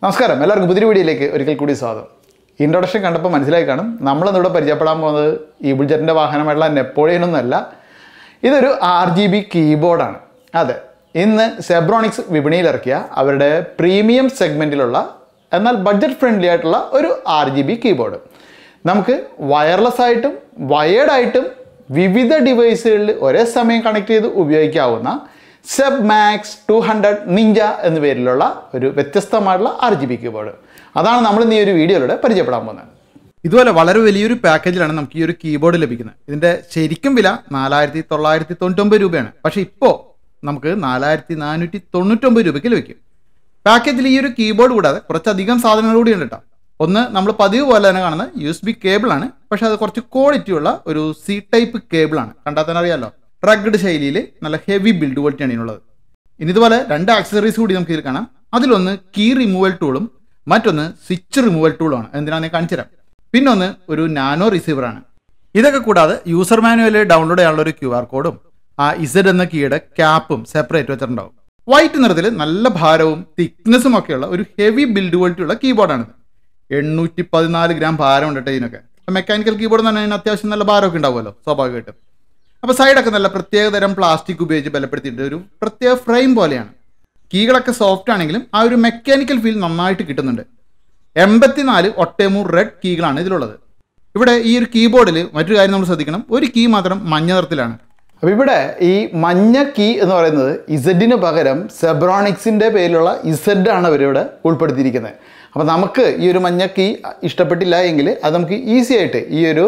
നമസ്കാരം എല്ലാവർക്കും പുതിയ വീഡിയോയിലേക്ക് ഒരിക്കൽ കൂടി സ്വാഗതം ഇൻട്രൊഡക്ഷൻ കണ്ടപ്പോൾ മനസ്സിലായി കാണും നമ്മളിന്നിവിടെ പരിചയപ്പെടാൻ പോകുന്നത് ഈ ബുൾജറ്റിൻ്റെ വാഹനമായിട്ടുള്ള നെപ്പോളിയൻ ഒന്നുമല്ല ഇതൊരു ആർ ജി ബി കീബോർഡാണ് അതെ ഇന്ന് സെബ്രോണിക്സ് വിപണിയിൽ ഇറക്കിയ അവരുടെ പ്രീമിയം സെഗ്മെൻറ്റിലുള്ള എന്നാൽ ബഡ്ജറ്റ് ഫ്രണ്ട്ലി ആയിട്ടുള്ള ഒരു ആർ ജി ബി കീബോർഡ് നമുക്ക് വയർലെസ് ആയിട്ടും വയേർഡ് ആയിട്ടും വിവിധ ഡിവൈസുകളിൽ ഒരേ സമയം കണക്ട് ചെയ്ത് ഉപയോഗിക്കാവുന്ന Zeb max two hundred ninja എന്ന പേരിലുള്ള ഒരു വ്യത്യസ്തമായിട്ടുള്ള ആർ ജി ബി കീബോർഡ് അതാണ് നമ്മൾ ഇന്ന് ഈ ഒരു വീഡിയോയിലൂടെ പരിചയപ്പെടാൻ പോകുന്നത് ഇതുപോലെ വളരെ വലിയൊരു പാക്കേജിലാണ് നമുക്ക് ഈ ഒരു കീബോർഡ് ലഭിക്കുന്നത് ഇതിന്റെ ശരിക്കും വില നാലായിരത്തി തൊള്ളായിരത്തി തൊണ്ണൂറ്റൊമ്പത് രൂപയാണ് പക്ഷേ ഇപ്പോൾ നമുക്ക് നാലായിരത്തി നാനൂറ്റി തൊണ്ണൂറ്റൊമ്പത് രൂപയ്ക്ക് ലഭിക്കും പാക്കേജിൽ ഈ ഒരു കീബോർഡ് കൂടാതെ കുറച്ചധികം സാധനങ്ങൾ കൂടി ഉണ്ട് കേട്ടോ ഒന്ന് നമ്മൾ പതിവ് പോലെ തന്നെ കാണുന്ന യു എസ് ബി കേബിളാണ് പക്ഷേ അത് കുറച്ച് ക്വാളിറ്റി ഉള്ള ഒരു സി ടൈപ്പ് കേബിളാണ് കണ്ടാൽ തന്നെ അറിയാമല്ലോ റഗ്ഡ് ശൈലിയിൽ നല്ല ഹെവി ബിൽഡ് ക്വാളിറ്റിയാണ് ഇതിനുള്ളത് ഇനി ഇതുപോലെ രണ്ട് ആക്സസറീസ് കൂടി നമുക്ക് ഇതിൽ കാണാം അതിലൊന്ന് കീ റിമൂവൽ ടൂളും മറ്റൊന്ന് സ്വിച്ച് റിമൂവൽ ടൂളുമാണ് എന്തിനാണെന്ന് ഞാൻ കാണിച്ചു തരാം പിന്നൊന്ന് ഒരു നാനോ റിസീവറാണ് ഇതൊക്കെ കൂടാതെ യൂസർ മാനുവലിൽ ഡൗൺലോഡ് ചെയ്യാനുള്ള ഒരു ക്യു ആർ കോഡും ആ ഇസഡ് എന്ന കീയുടെ ക്യാപ്പും സെപ്പറേറ്റ് വെച്ചിട്ടുണ്ടാവും വൈറ്റ് നിറത്തിൽ നല്ല ഭാരവും തിക്നെസ്സും ഒക്കെയുള്ള ഒരു ഹെവി ബിൽഡ് ക്വാളിറ്റി ഉള്ള കീബോർഡാണിത് എണ്ണൂറ്റി പതിനാല് ഗ്രാം ഭാരം ഉണ്ട് കേട്ടോ ഇതിനൊക്കെ മെക്കാനിക്കൽ കീബോർഡ് തന്നെ അതിന് അത്യാവശ്യം നല്ല ഭാരമൊക്കെ ഉണ്ടാവുമല്ലോ സ്വാഭാവികമായിട്ടും അപ്പോൾ സൈഡൊക്കെ നല്ല പ്രത്യേകതരം പ്ലാസ്റ്റിക് ഉപയോഗിച്ച് ബലപ്പെടുത്തിയിട്ട് ഒരു പ്രത്യേക ഫ്രെയിം പോലെയാണ് കീകളൊക്കെ സോഫ്റ്റ് ആണെങ്കിലും ആ ഒരു മെക്കാനിക്കൽ ഫീൽ നന്നായിട്ട് കിട്ടുന്നുണ്ട് എൺപത്തിനാല് ഒട്ടേമൂർ റെഡ് കീകളാണ് ഇതിലുള്ളത് ഇവിടെ ഈ ഒരു കീബോർഡിൽ മറ്റൊരു കാര്യം നമ്മൾ ശ്രദ്ധിക്കണം ഒരു കീ മാത്രം മഞ്ഞ നിറത്തിലാണ് അപ്പോൾ ഇവിടെ ഈ മഞ്ഞ കീ എന്ന് പറയുന്നത് ഇസഡിന് പകരം സെബ്രോണിക്സിൻ്റെ പേരിലുള്ള ഇസഡ് ആണ് അവരിവിടെ ഉൾപ്പെടുത്തിയിരിക്കുന്നത് അപ്പോൾ നമുക്ക് ഈ ഒരു മഞ്ഞ കീ ഇഷ്ടപ്പെട്ടില്ല എങ്കിൽ അത് നമുക്ക് ഈസി ആയിട്ട് ഈ ഒരു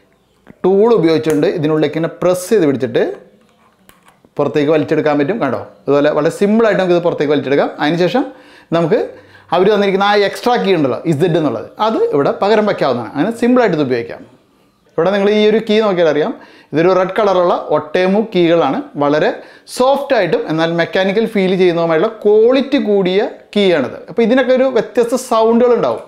ടൂൾ ഉപയോഗിച്ചുകൊണ്ട് ഇതിനുള്ളിലേക്ക് ഇങ്ങനെ പ്രസ് ചെയ്ത് പിടിച്ചിട്ട് പുറത്തേക്ക് വലിച്ചെടുക്കാൻ പറ്റും കണ്ടോ അതുപോലെ വളരെ സിമ്പിളായിട്ട് നമുക്ക് ഇത് പുറത്തേക്ക് വലിച്ചെടുക്കാം അതിനുശേഷം നമുക്ക് അവർ തന്നിരിക്കുന്ന ആ എക്സ്ട്രാ കീ ഉണ്ടല്ലോ ഇസഡ് എന്നുള്ളത് അത് ഇവിടെ പകരം വയ്ക്കാവുന്നതാണ് അങ്ങനെ സിമ്പിളായിട്ട് ഇത് ഉപയോഗിക്കാം ഇവിടെ നിങ്ങൾ ഈ ഒരു കീ നോക്കിയാൽ അറിയാം ഇതൊരു റെഡ് കളറുള്ള ഒട്ടേമു കീകളാണ് വളരെ സോഫ്റ്റ് ആയിട്ടും എന്നാൽ മെക്കാനിക്കൽ ഫീൽ ചെയ്യുന്നതുമായിട്ടുള്ള ക്വാളിറ്റി കൂടിയ കീ ആണിത് അപ്പോൾ ഇതിനൊക്കെ ഒരു വ്യത്യസ്ത സൗണ്ടുകൾ ഉണ്ടാവും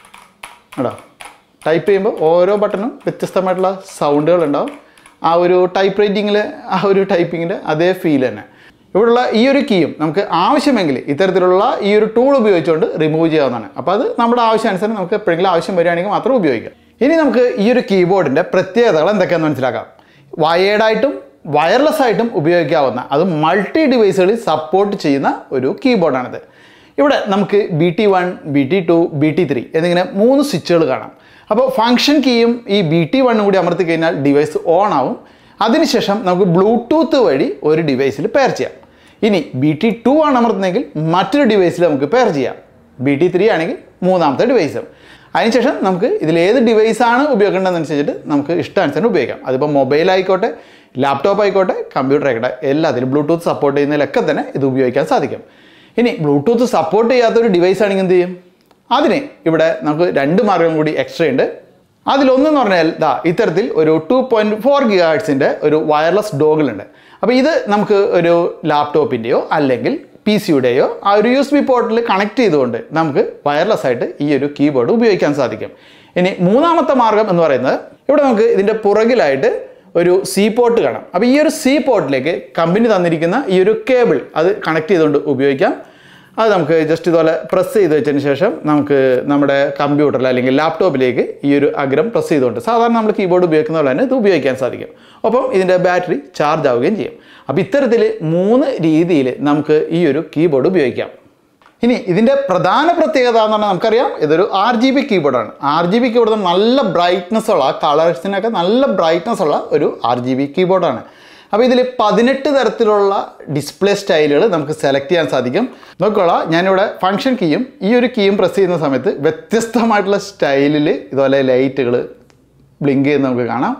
കേട്ടോ ടൈപ്പ് ചെയ്യുമ്പോൾ ഓരോ ബട്ടണും വ്യത്യസ്തമായിട്ടുള്ള സൗണ്ടുകൾ ഉണ്ടാവും ആ ഒരു ടൈപ്പ് റൈറ്റിങ്ങിൽ ആ ഒരു ടൈപ്പിങ്ങിൻ്റെ അതേ ഫീൽ തന്നെ ഇവിടെയുള്ള ഈ ഒരു കീയും നമുക്ക് ആവശ്യമെങ്കിൽ ഇത്തരത്തിലുള്ള ഈ ഒരു ടൂൾ ഉപയോഗിച്ചുകൊണ്ട് റിമൂവ് ചെയ്യാവുന്നതാണ് അപ്പോൾ അത് നമ്മുടെ ആവശ്യാനുസരണം നമുക്ക് എപ്പോഴെങ്കിലും ആവശ്യം വരികയാണെങ്കിൽ മാത്രം ഉപയോഗിക്കാം ഇനി നമുക്ക് ഈ ഒരു കീബോർഡിൻ്റെ പ്രത്യേകതകൾ എന്തൊക്കെയാണെന്ന് മനസ്സിലാക്കാം വയേർഡായിട്ടും വയർലെസ് ആയിട്ടും ഉപയോഗിക്കാവുന്ന അത് മൾട്ടി ഡിവൈസുകളിൽ സപ്പോർട്ട് ചെയ്യുന്ന ഒരു കീബോർഡാണിത് ഇവിടെ നമുക്ക് B T one B T two B T three എന്നിങ്ങനെ മൂന്ന് സ്വിച്ചുകൾ കാണാം അപ്പോൾ ഫങ്ഷൻ കീയും ഈ ബി ടി വണ്ണും കൂടി അമർത്തി കഴിഞ്ഞാൽ ഡിവൈസ് ഓൺ ആവും അതിനുശേഷം നമുക്ക് ബ്ലൂടൂത്ത് വഴി ഒരു ഡിവൈസിൽ പെയർ ചെയ്യാം ഇനി ബി ടി ടു ആണ് അമർത്തുന്നതെങ്കിൽ മറ്റൊരു ഡിവൈസിൽ നമുക്ക് പെയർ ചെയ്യാം ബി ടി ത്രീ ആണെങ്കിൽ മൂന്നാമത്തെ ഡിവൈസും അതിനുശേഷം നമുക്ക് ഇതിൽ ഏത് ഡിവൈസാണ് ഉപയോഗിക്കേണ്ടതെന്നനുസരിച്ചിട്ട് നമുക്ക് ഇഷ്ടാനുസരണം ഉപയോഗിക്കാം അതിപ്പോൾ മൊബൈൽ ആയിക്കോട്ടെ ലാപ്ടോപ്പ് ആയിക്കോട്ടെ കമ്പ്യൂട്ടർ ആയിക്കോട്ടെ എല്ലാത്തിലും ബ്ലൂടൂത്ത് സപ്പോർട്ട് ചെയ്യുന്നതിലൊക്കെ തന്നെ ഇത് ഉപയോഗിക്കാൻ സാധിക്കും ഇനി ബ്ലൂടൂത്ത് സപ്പോർട്ട് ചെയ്യാത്തൊരു ഡിവൈസ് ആണെങ്കിൽ എന്ത് ചെയ്യും അതിന് ഇവിടെ നമുക്ക് രണ്ട് മാർഗം കൂടി എക്സ്ട്രാ ഉണ്ട് അതിലൊന്നെന്ന് പറഞ്ഞാൽ ദാ ഇത്തരത്തിൽ ഒരു ടു പോയിൻറ്റ് ഫോർ ഗിഗാർട്സിൻ്റെ ഒരു വയർലെസ് ഡോഗിളുണ്ട് അപ്പോൾ ഇത് നമുക്ക് ഒരു ലാപ്ടോപ്പിൻ്റെയോ അല്ലെങ്കിൽ പി സിയുടെയോ ആ ഒരു യു എസ് ബി പോർട്ടിൽ കണക്ട് ചെയ്തുകൊണ്ട് നമുക്ക് വയർലെസ് ആയിട്ട് ഈ ഒരു കീബോർഡ് ഉപയോഗിക്കാൻ സാധിക്കും ഇനി മൂന്നാമത്തെ മാർഗം എന്ന് പറയുന്നത് ഇവിടെ നമുക്ക് ഇതിൻ്റെ പുറകിലായിട്ട് ഒരു സി പോർട്ട് കാണാം അപ്പോൾ ഈ ഒരു സി പോർട്ടിലേക്ക് കമ്പനി തന്നിരിക്കുന്ന ഈ ഒരു കേബിൾ അത് കണക്ട് ചെയ്തുകൊണ്ട് ഉപയോഗിക്കാം അത് നമുക്ക് ജസ്റ്റ് ഇതുപോലെ പ്രസ് ചെയ്ത് വെച്ചതിന് ശേഷം നമുക്ക് നമ്മുടെ കമ്പ്യൂട്ടറിൽ അല്ലെങ്കിൽ ലാപ്ടോപ്പിലേക്ക് ഈ ഒരു അഗ്രം പ്രസ് ചെയ്തുകൊണ്ട് സാധാരണ നമ്മൾ കീബോർഡ് ഉപയോഗിക്കുന്ന പോലെ തന്നെ ഇത് ഉപയോഗിക്കാൻ സാധിക്കും ഒപ്പം ഇതിൻ്റെ ബാറ്ററി ചാർജ് ആവുകയും ചെയ്യും അപ്പോൾ ഇത്തരത്തിൽ മൂന്ന് രീതിയിൽ നമുക്ക് ഈ ഒരു കീബോർഡ് ഉപയോഗിക്കാം ഇനി ഇതിൻ്റെ പ്രധാന പ്രത്യേകത എന്ന് പറഞ്ഞാൽ നമുക്കറിയാം ഇതൊരു ആർ ജി ബി കീബോർഡാണ് ആർ ജി ബി കീബോർഡ് നല്ല ബ്രൈറ്റ്നസ് ഉള്ള കളേഴ്സിനൊക്കെ നല്ല ബ്രൈറ്റ്നസ് ഉള്ള ഒരു ആർ ജി ബി കീബോർഡാണ് അപ്പോൾ ഇതിൽ പതിനെട്ട് തരത്തിലുള്ള ഡിസ്പ്ലേ സ്റ്റൈലുകൾ നമുക്ക് സെലക്ട് ചെയ്യാൻ സാധിക്കും നോക്കിക്കോളാം ഞാനിവിടെ ഫങ്ഷൻ കീയും ഈ ഒരു കീയും പ്രസ് ചെയ്യുന്ന സമയത്ത് വ്യത്യസ്തമായിട്ടുള്ള സ്റ്റൈലിൽ ഇതുപോലെ ലൈറ്റുകൾ ബ്ലിങ്ക് ചെയ്യുന്നത് നമുക്ക് കാണാം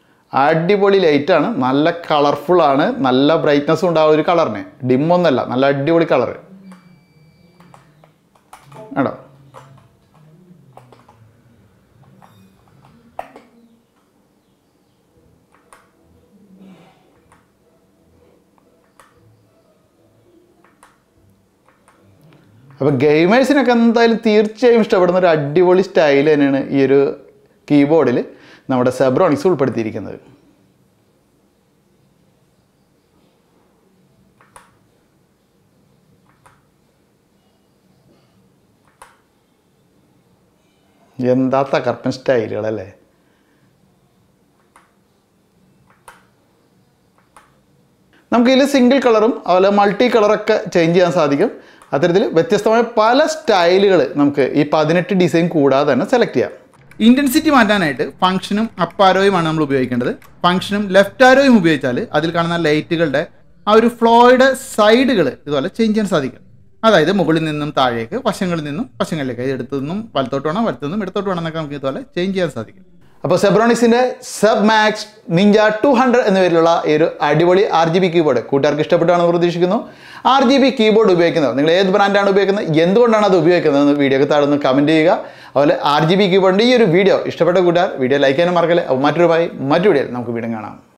അടിപൊളി ലൈറ്റാണ് നല്ല കളർഫുള്ളാണ് നല്ല ബ്രൈറ്റ്നസ്സും ഉണ്ടാവും ഒരു കളറിന് ഡിമ്മൊന്നുമല്ല നല്ല അടിപൊളി കളറ് കേട്ടോ അപ്പോൾ ഗെയിമേഴ്സിനൊക്കെ എന്തായാലും തീർച്ചയായും ഇഷ്ടപ്പെടുന്ന ഒരു അടിപൊളി സ്റ്റൈൽ തന്നെയാണ് ഈ ഒരു കീബോർഡിൽ നമ്മുടെ സെബ്രോണിക്സ് ഉൾപ്പെടുത്തിയിരിക്കുന്നത് എന്താ തകർപ്പൻ സ്റ്റൈലുകളല്ലേ നമുക്ക് ഇതിൽ സിംഗിൾ കളറും അതുപോലെ മൾട്ടി കളറൊക്കെ ചേഞ്ച് ചെയ്യാൻ സാധിക്കും അത്തരത്തിൽ വ്യത്യസ്തമായ പല സ്റ്റൈലുകൾ നമുക്ക് ഈ പതിനെട്ട് ഡിസൈൻ കൂടാതെ തന്നെ സെലക്ട് ചെയ്യാം ഇൻറ്റൻസിറ്റി മാറ്റാനായിട്ട് ഫംഗ്ഷനും അപ്പ് ആരോയുമാണ് നമ്മൾ ഉപയോഗിക്കേണ്ടത് ഫംഗ്ഷനും ലെഫ്റ്റ് ആരോയും ഉപയോഗിച്ചാൽ അതിൽ കാണുന്ന ലൈറ്റുകളുടെ ആ ഒരു ഫ്ലോയുടെ സൈഡുകൾ ഇതുപോലെ ചേഞ്ച് ചെയ്യാൻ സാധിക്കും അതായത് മുകളിൽ നിന്നും താഴേക്ക് വശങ്ങളിൽ നിന്നും വശങ്ങളിലേക്ക് ഇടത്തു നിന്നും വലത്തോട്ട് വേണം വലത്തു നിന്നും ഇടത്തോട്ട് വേണം എന്നൊക്കെ നമുക്ക് ഇതുപോലെ ചേഞ്ച് ചെയ്യാൻ സാധിക്കും അപ്പോൾ സെബ്രോണിക്സിൻ്റെ Zeb max ninja two hundred എന്ന പേരിലുള്ള ഈ ഒരു അടിപൊളി ആർ ജി ബി കീബോർഡ് കൂട്ടുകാർക്ക് ഇഷ്ടപ്പെട്ടാണെന്ന് പ്രതീക്ഷിക്കുന്നു ആർ ജി ബി കീബോർഡ് ഉപയോഗിക്കുന്നത് നിങ്ങൾ ഏത് ബ്രാൻഡാണ് ഉപയോഗിക്കുന്നത് എന്തുകൊണ്ടാണ് അത് ഉപയോഗിക്കുന്നത് എന്ന് വീഡിയോക്ക് താഴെ നിന്ന് കമൻറ്റ് ചെയ്യുക അതുപോലെ ആർ ജി ബി കീബോർഡിൻ്റെ ഈ ഒരു വീഡിയോ ഇഷ്ടപ്പെട്ട കൂട്ടുകാർ വീഡിയോ ലൈക്ക് ചെയ്യാനും മറക്കല്ലേ അപ്പോൾ മറ്റൊരു ഭായി മറ്റു വീഡിയോയിൽ നമുക്ക് വീണ്ടും കാണാം